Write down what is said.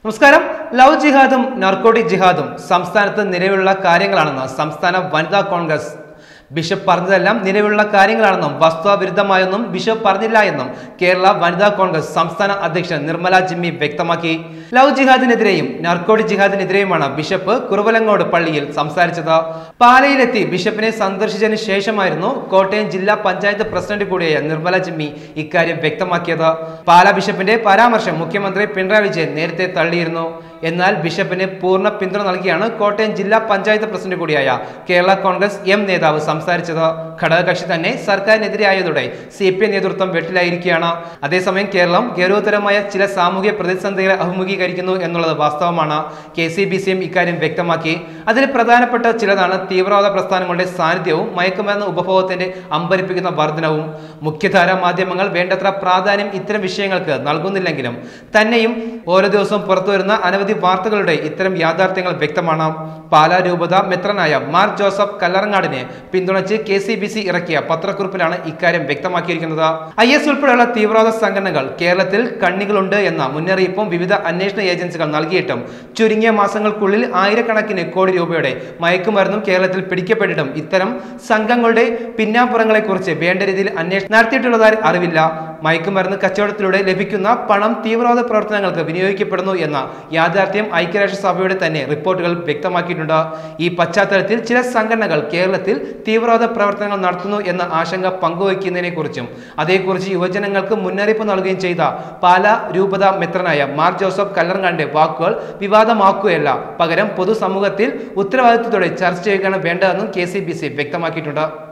നമസ്കാരം love ജിഹാദും narcotic ജിഹാദും സംസ്ഥാനത്ത് നിലവിലുള്ള കാര്യങ്ങളാണെന്ന് സംസ്ഥാന വനിതാ കോൺഗ്രസ് ബിഷപ്പ് പറഞ്ഞതെല്ലാം നിലവിലുള്ള കാര്യങ്ങളാണെന്നും വസ്തുതാവിരുദ്ധമായൊന്നും ബിഷപ്പ് പറഞ്ഞില്ല എന്നും കേരള വനിതാ കോൺഗ്രസ് സംസ്ഥാന അധ്യക്ഷൻ നിർമ്മല ജിമ്മി വ്യക്തമാക്കി ലവ് ജിഹാദിനെതിരെയും നർക്കോട്ടിക് ജിഹാദിനെതിരെയുമാണ് ബിഷപ്പ് കുറുവലങ്ങോട് പള്ളിയിൽ സംസാരിച്ചത് പാലയിലെത്തി ബിഷപ്പിനെ സന്ദർശിച്ചതിന് ശേഷമായിരുന്നു കോട്ടയം ജില്ലാ പഞ്ചായത്ത് പ്രസിഡന്റ് കൂടിയായ നിർമ്മല ജിമ്മി ഇക്കാര്യം വ്യക്തമാക്കിയത് പാലാ ബിഷപ്പിന്റെ പരാമർശം മുഖ്യമന്ത്രി പിണറായി വിജയൻ നേരത്തെ തള്ളിയിരുന്നു എന്നാൽ ബിഷപ്പിന് പൂർണ്ണ പിന്തുണ നൽകിയാണ് കോട്ടയം ജില്ലാ പഞ്ചായത്ത് പ്രസിഡന്റ് കൂടിയായ കേരള കോൺഗ്രസ് എം നേതാവ് സംസാരിച്ചത് ഘടകകക്ഷി തന്നെ സർക്കാരിനെതിരെയായതോടെ സി പി എം നേതൃത്വം വെട്ടിലായിരിക്കുകയാണ് അതേസമയം കേരളം ഗൗരവതരമായ ചില സാമൂഹ്യ പ്രതിസന്ധികളെ അഭിമുഖീകരിക്കുന്നു എന്നുള്ളത് വാസ്തവമാണ് കെ സി ബി സിയും ഇക്കാര്യം വ്യക്തമാക്കി അതിൽ പ്രധാനപ്പെട്ട ചിലതാണ് തീവ്രവാദ പ്രസ്ഥാനങ്ങളുടെ സാന്നിധ്യവും മയക്കുമരുന്ന് ഉപഭോഗത്തിന്റെ അമ്പരിപ്പിക്കുന്ന വർധനവും മുഖ്യധാരാ മാധ്യമങ്ങൾ വേണ്ടത്ര പ്രാധാന്യം ഇത്തരം വിഷയങ്ങൾക്ക് നൽകുന്നില്ലെങ്കിലും തന്നെയും ഓരോ ദിവസവും പുറത്തുവരുന്ന അനവധി വാർത്തകളുടെ ഇത്തരം യാഥാർത്ഥ്യങ്ങൾ വ്യക്തമാണ് പാലാ രൂപത മെത്രനായ മാർ ജോസഫ് കല്ലറങ്ങാടിനെ പിന്തുണച്ച് കെ സി ബി സി ഇറക്കിയ പത്രക്കുറിപ്പിലാണ് ഇക്കാര്യം വ്യക്തമാക്കിയിരിക്കുന്നത് ഐ എസ് ഉൾപ്പെടെയുള്ള തീവ്രവാദ സംഘടനകൾ കേരളത്തിൽ കണ്ണികളുണ്ട് എന്ന മുന്നറിയിപ്പും വിവിധ അന്വേഷണ ഏജൻസികൾ നൽകിയിട്ടും ചുരുങ്ങിയ മാസങ്ങൾക്കുള്ളിൽ ആയിരക്കണക്കിന് കോടി രൂപയുടെ മയക്കുമരുന്നും കേരളത്തിൽ പിടിക്കപ്പെട്ടിട്ടും ഇത്തരം സംഘങ്ങളുടെ പിന്നാമ്പുറങ്ങളെ കുറിച്ച് വേണ്ട രീതിയിൽ അന്വേഷണം നടത്തിയിട്ടുള്ളതായി അറിവില്ല മയക്കുമരുന്ന് കച്ചവടത്തിലൂടെ ലഭിക്കുന്ന പണം തീവ്രവാദ പ്രവർത്തനങ്ങൾക്ക് വിനിയോഗിക്കപ്പെടുന്നു എന്ന യാഥാർത്ഥ്യം ഐക്യരാഷ്ട്രസഭയുടെ തന്നെ റിപ്പോർട്ടുകൾ വ്യക്തമാക്കിയിട്ടുണ്ട് ഈ പശ്ചാത്തലത്തിൽ ചില സംഘടനകൾ കേരളത്തിൽ തീവ്രവാദ പ്രവർത്തനങ്ങൾ നടത്തുന്നു എന്ന ആശങ്ക പങ്കുവയ്ക്കുന്നതിനെ കുറിച്ചും അതേക്കുറിച്ച് യുവജനങ്ങൾക്ക് മുന്നറിയിപ്പ് നൽകുകയും ചെയ്ത പാല രൂപത മെത്രനായ മാർ ജോസഫ് കല്ലറങ്ങാന്റെ വാക്കുകൾ വിവാദമാക്കുകയല്ല പകരം പൊതുസമൂഹത്തിൽ ഉത്തരവാദിത്വത്തോടെ ചർച്ച ചെയ്യുകയാണ് വേണ്ടതെന്നും കെ സി ബി സി വ്യക്തമാക്കിയിട്ടുണ്ട്